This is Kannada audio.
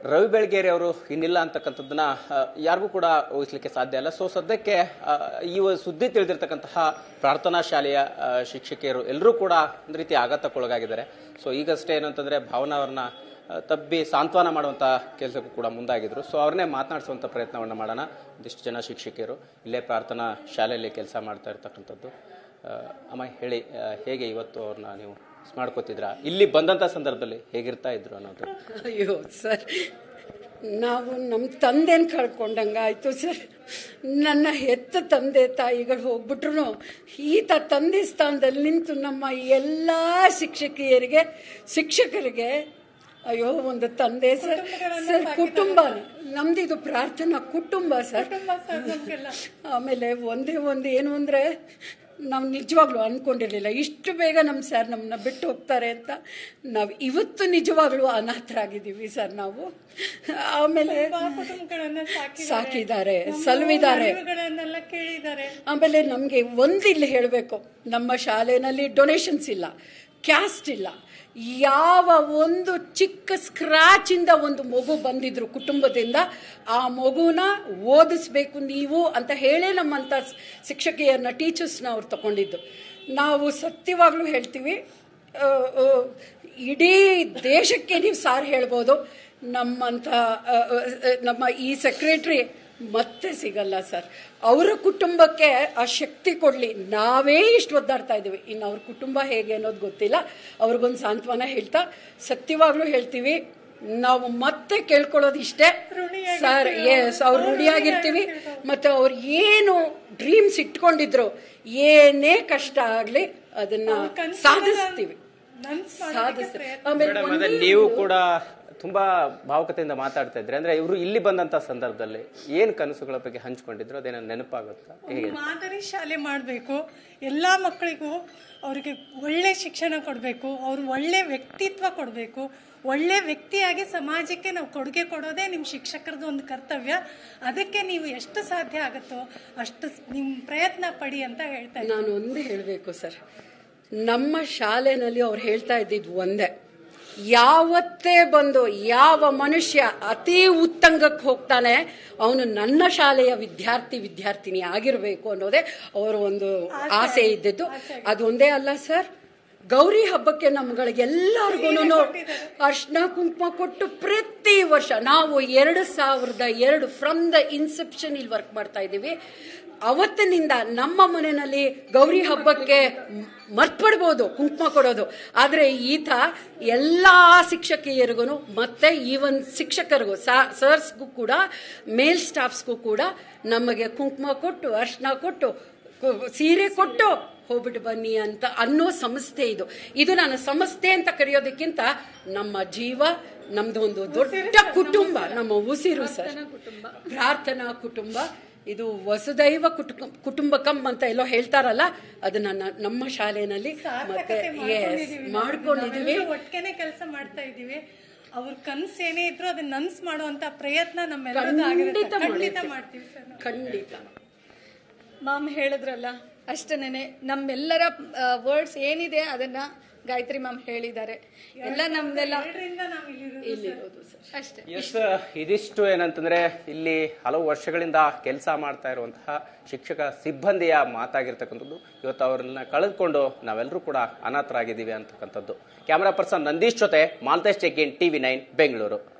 ರವಿ ಬೆಳಗೇರಿ ಅವರು ಇನ್ನಿಲ್ಲ ಅಂತಕ್ಕಂಥದ್ದನ್ನ ಆ, ಯಾರಿಗೂ ಕೂಡ ಊಹಿಸ್ಲಿಕ್ಕೆ ಸಾಧ್ಯ ಇಲ್ಲ ಸೊ ಸದ್ಯಕ್ಕೆ ಆ, ಈ ಒಂದು ಸುದ್ದಿ ತಿಳಿದಿರ್ತಕ್ಕಂತಹ ಪ್ರಾರ್ಥನಾ ಶಾಲೆಯ ಆ, ಶಿಕ್ಷಕಿಯರು ಎಲ್ಲರೂ ಕೂಡ ಒಂದು ರೀತಿ ಆಘಾತಕ್ಕೊಳಗಾಗಿದ್ದಾರೆ ಸೊ ಈಗಷ್ಟೇ ಏನಂತಂದ್ರೆ ಭಾವನಾ ಅವ್ರನ್ನ ಆ, ತಬ್ಬಿ ಸಾಂತ್ವನ ಮಾಡುವಂತ ಕೆಲಸಕ್ಕೂ ಕೂಡ ಮುಂದಾಗಿದ್ರು ಸೊ ಅವ್ರನ್ನೇ ಮಾತನಾಡಿಸುವಂತ ಪ್ರಯತ್ನವನ್ನ ಮಾಡೋಣ ಒಂದಿಷ್ಟು ಜನ ಶಿಕ್ಷಕಿಯರು ಇಲ್ಲೇ ಪ್ರಾರ್ಥನಾ ಶಾಲೆಯಲ್ಲಿ ಕೆಲಸ ಮಾಡ್ತಾ ಇರ್ತಕ್ಕಂಥದ್ದು ಆ, ಅಮ್ಮ ಹೇಳಿ ಆ, ಹೇಗೆ ಇವತ್ತು ಅವ್ರನ್ನ ನೀವು ಮಾಡ್ಕೋತಿದ್ರ ಇಲ್ಲಿ ಬಂದಂತ ಸಂದರ್ಭದಲ್ಲಿ ಹೇಗಿರ್ತಾ ಇದ್ರು ಅನ್ನೋದು ಅಯ್ಯೋ ಸರ್ ನಾವು ನಮ್ಮ ತಂದೆನ ಕಳ್ಕೊಂಡಂಗೆ ಆಯಿತು ಸರ್ ನನ್ನ ಹೆತ್ತ ತಂದೆ ತಾಯಿಗಳು ಹೋಗ್ಬಿಟ್ರು ಈತ ತಂದೆ ಸ್ಥಾನದಲ್ಲಿ ನಿಂತು ನಮ್ಮ ಎಲ್ಲ ಶಿಕ್ಷಕಿಯರಿಗೆ ಶಿಕ್ಷಕರಿಗೆ ಅಯ್ಯೋ ಒಂದು ತಂದೆ ಸರ್ ಸರ್ ಕುಟುಂಬ ನಮ್ದಿದು ಪ್ರಾರ್ಥನಾ ಕುಟುಂಬ ಸರ್ ಆಮೇಲೆ ಒಂದೇ ಒಂದು ಏನು ಅಂದರೆ ನಾವು ನಿಜವಾಗ್ಲೂ ಅಂದ್ಕೊಂಡಿರಲಿಲ್ಲ ಇಷ್ಟು ಬೇಗ ನಮ್ಮ ಸರ್ ನಮ್ಮನ್ನ ಬಿಟ್ಟು ಹೋಗ್ತಾರೆ ಅಂತ ನಾವು ಇವತ್ತು ನಿಜವಾಗ್ಲೂ ಅನಾಥರಾಗಿದ್ದೀವಿ ಸರ್ ನಾವು ಆಮೇಲೆ ಕುಟುಂಬಗಳನ್ನ ಸಾಕಿದ್ದಾರೆ. ಸಾಕಿದ್ದಾರೆ ನಮ್ಮ ಸಲುವಿದ್ದಾರೆ ಅರಿವುಗಳನ್ನೆಲ್ಲ ಕೇಳಿದ್ದಾರೆ ಆಮೇಲೆ ನಮಗೆ ಒಂದು ಇಲ್ಲಿ ಹೇಳಬೇಕು ನಮ್ಮ ಶಾಲೆಯಲ್ಲಿ ಡೊನೇಷನ್ಸ್ ಇಲ್ಲ ಕ್ಯಾಸ್ಟ್ ಇಲ್ಲ ಯಾವ ಒಂದು ಚಿಕ್ಕ ಸ್ಕ್ರಾಚ್ ಇಂದ ಒಂದು ಮಗು ಬಂದಿದ್ರು ಕುಟುಂಬದಿಂದ ಆ ಮಗುನ ಓದಿಸ್ಬೇಕು ನೀವು ಅಂತ ಹೇಳೇ ನಮ್ಮಂಥ ಶಿಕ್ಷಕಿಯರನ್ನ ಟೀಚರ್ಸ್ನ ಅವ್ರು ತಗೊಂಡಿದ್ದು ನಾವು ಸತ್ಯವಾಗ್ಲೂ ಹೇಳ್ತೀವಿ ಆ, ಆ, ಇಡೀ ದೇಶಕ್ಕೆ ನೀವು ಸಾರ್ ಹೇಳ್ಬೋದು ನಮ್ಮಂಥ ಆ, ಆ, ನಮ್ಮ ಈ ಸೆಕ್ರೆಟ್ರಿ ಮತ್ತೆ ಸಿಗಲ್ಲ ಸರ್ ಅವರ ಕುಟುಂಬಕ್ಕೆ ಆ ಶಕ್ತಿ ಕೊಡಲಿ ನಾವೇ ಇಷ್ಟು ಒದ್ದಾಡ್ತಾ ಇದ್ದೀವಿ ಇನ್ನು ಅವ್ರ ಕುಟುಂಬ ಹೇಗೆ ಅನ್ನೋದು ಗೊತ್ತಿಲ್ಲ ಅವ್ರಿಗೊಂದು ಸಾಂತ್ವನ ಹೇಳ್ತಾ ಸತ್ಯವಾಗ್ಲೂ ಹೇಳ್ತೀವಿ ನಾವು ಮತ್ತೆ ಕೇಳ್ಕೊಳ್ಳೋದು ಇಷ್ಟೇ ಸರ್ ಎಸ್ ಅವ್ರು ಋಣಿಯಾಗಿರ್ತೀವಿ ಮತ್ತು ಅವ್ರು ಏನು ಡ್ರೀಮ್ಸ್ ಇಟ್ಕೊಂಡಿದ್ರು ಏನೇ ಕಷ್ಟ ಆಗಲಿ ಅದನ್ನ ಸಾಧಿಸ್ತೀವಿ ನನ್ಸ್ ಸಾಧಿಸ್ತೀವಿ ಆಮೇಲೆ ಮೇಡಮ್ ಅದೇ ನೀವು ಕೂಡ ತುಂಬಾ ಭಾವುಕತೆಯಿಂದ ಮಾತಾಡ್ತಾ ಇದ್ರಿ ಅಂದ್ರೆ ಇವರು ಇಲ್ಲಿ ಬಂದಂತ ಸಂದರ್ಭದಲ್ಲಿ ಏನ್ ಕನಸುಗಳ ಬಗ್ಗೆ ಹಂಚ್ಕೊಂಡಿದ್ರು ಅದೇನ ನೆನಪಾಗುತ್ತಾ ಹೇಗೆ ಮಾದರಿ ಶಾಲೆ ಮಾಡಬೇಕು ಎಲ್ಲ ಮಕ್ಕಳಿಗೂ ಅವರಿಗೆ ಒಳ್ಳೆ ಶಿಕ್ಷಣ ಕೊಡಬೇಕು ಅವ್ರು ಒಳ್ಳೆ ವ್ಯಕ್ತಿತ್ವ ಕೊಡಬೇಕು ಒಳ್ಳೆ ವ್ಯಕ್ತಿಯಾಗಿ ಸಮಾಜಕ್ಕೆ ನಾವು ಕೊಡುಗೆ ಕೊಡೋದೇ ನಿಮ್ಮ ಶಿಕ್ಷಕರದ್ದು ಒಂದು ಕರ್ತವ್ಯ ಅದಕ್ಕೆ ನೀವು ಎಷ್ಟು ಸಾಧ್ಯ ಆಗುತ್ತೋ ಅಷ್ಟು ನಿಮ್ಮ ಪ್ರಯತ್ನ ಪಡಿ ಅಂತ ಹೇಳ್ತಾ ಇದ್ದೀನಿ. ನಾನು ಒಂದು ಹೇಳಬೇಕು ಸರ್ ನಮ್ಮ ಶಾಲೆನಲ್ಲಿ ಅವ್ರು ಹೇಳ್ತಾ ಇದ್ದಿದ್ದು ಒಂದೇ ಯಾವತ್ತೇ ಬಂದು ಯಾವ ಮನುಷ್ಯ ಅತಿ ಉತ್ತಂಗಕ್ಕೆ ಹೋಗ್ತಾನೆ ಅವನು ನನ್ನ ಶಾಲೆಯ ವಿದ್ಯಾರ್ಥಿ ವಿದ್ಯಾರ್ಥಿನಿ ಆಗಿರಬೇಕು ಅನ್ನೋದೇ ಅವರ ಒಂದು ಆಸೆ ಇದ್ದಿದ್ದು ಅದು ಒಂದೇ ಅಲ್ಲ ಸರ್ ಗೌರಿ ಹಬ್ಬಕ್ಕೆ ನಮ್ಗಳಿಗೆಲ್ಲರಿಗೂ ಅರ್ಶನ ಕುಂಕುಮ ಕೊಟ್ಟು ಪ್ರತಿ ವರ್ಷ ನಾವು ಎರಡು ಸಾವಿರದ ಎರಡು ಫ್ರಮ್ ದ ಇನ್ಸೆಪ್ಷನ್ ಇಲ್ಲಿ ವರ್ಕ್ ಮಾಡ್ತಾ ಇದ್ದೀವಿ ಅವತ್ತಿನಿಂದ ನಮ್ಮ ಮನೆಯಲ್ಲಿ ಗೌರಿ ಹಬ್ಬಕ್ಕೆ ಮರ್ತ್ಬಿಡ್ಬೋದು ಕುಂಕುಮ ಕೊಡೋದು ಆದರೆ ಈತ ಎಲ್ಲ ಶಿಕ್ಷಕಿಯರಿಗೂ ಮತ್ತೆ ಈವನ್ ಶಿಕ್ಷಕರಿಗೂ ಸರ್ಸ್ಗೂ ಕೂಡ ಮೇಲ್ ಸ್ಟಾಫ್ಸ್ಗೂ ಕೂಡ ನಮಗೆ ಕುಂಕುಮ ಕೊಟ್ಟು ಅರ್ಶನ ಕೊಟ್ಟು ಕು- ಸೀರೆ ಕೊಟ್ಟು ಹೋಗ್ಬಿಟ್ಟು ಬನ್ನಿ ಅಂತ ಅನ್ನೋ ಸಂಸ್ಥೆ ಇದು ಇದು ನಾನು ಸಂಸ್ಥೆ ಅಂತ ಕರೆಯೋದಕ್ಕಿಂತ ನಮ್ಮ ಜೀವ ನಮ್ದು ಒಂದು ದೊಡ್ಡ ಕುಟುಂಬ ನಮ್ಮ ಉಸಿರು ಸರ್ ಪ್ರಾರ್ಥನಾ ಕುಟುಂಬ ಇದು ವಸುದೈವ ಕುಟುಂಬ ಕುಟುಂಬಕಂ ಅಂತ ಎಲ್ಲೋ ಹೇಳ್ತಾರಲ್ಲ ಅದನ್ನ ನ- ನಮ್ಮ ಶಾಲೆನಲ್ಲಿ ಮತ್ತೆ ಸಾರ್ಥಕತೆ ಎಸ್ ಮಾಡ್ಕೊಂಡಿದೀವಿ ನಾವು. ಮಾಡ್ಕೊಂಡಿದೀವಿ ನಾವೆಲ್ಲರೂ ಒಟ್ಟಿಗೆನೆ ಕೆಲಸ ಮಾಡ್ತಾ ಇದೀವಿ ಅವ್ರ ಕನ್ಸು ಏನೇ ಇದ್ರು ಅದನ್ನ ನನ್ಸ್ ಮಾಡುವಂತ ಪ್ರಯತ್ನ ನಮ್ಮೆಲ್ಲರದ್ದು ಆಗಿರುತ್ತೆ ಖಂಡಿತ ಖಂಡಿತ ಮಾಡಿರ್ತೀವಿ. ಮಾಡ್ತೀವಿ ಸರ್ ನಾವು. ಖಂಡಿತ ಮಾಮ್ ಹೇಳಿದ್ರಲ್ಲ ಅಷ್ಟೇನೆ ನಮ್ಮೆಲ್ಲರ ವರ್ಡ್ಸ್ ಏನಿದೆ ಅದನ್ನ ಗಾಯತ್ರಿ ಮ್ಯಾಮ್ ಹೇಳಿದ್ದಾರೆ ಎಲ್ಲ ನಮ್ದೆಲ್ಲ ಎರಡರಿಂದ ನಾವು ಇಲ್ಲಿರೋದು ಇಲ್ಲಿರೋದು ಸರ್ ಅಷ್ಟೇ ಎಸ್ ಇದಿಷ್ಟು ಏನಂತಂದ್ರೆ ಇಲ್ಲಿ ಹಲವು ವರ್ಷಗಳಿಂದ ಕೆಲಸ ಮಾಡ್ತಾ ಇರುವಂತಹ ಶಿಕ್ಷಕ ಸಿಬ್ಬಂದಿಯ ಮಾತಾಗಿರ್ತಕ್ಕಂಥದ್ದು ಇವತ್ತು ಅವ್ರನ್ನ ಕಳೆದುಕೊಂಡು ನಾವೆಲ್ಲರೂ ಕೂಡ ಅನಾಥರಾಗಿದ್ದೀವಿ ಅಂತಕ್ಕಂಥದ್ದು ಕ್ಯಾಮರಾ ಪರ್ಸನ್ ನಂದೀಶ್ ಜೊತೆ ಮಾಲ್ತೇಶ್ ಚೆಕ್ಕಿನ್ ಟಿವಿ ನೈನ್ ಬೆಂಗಳೂರು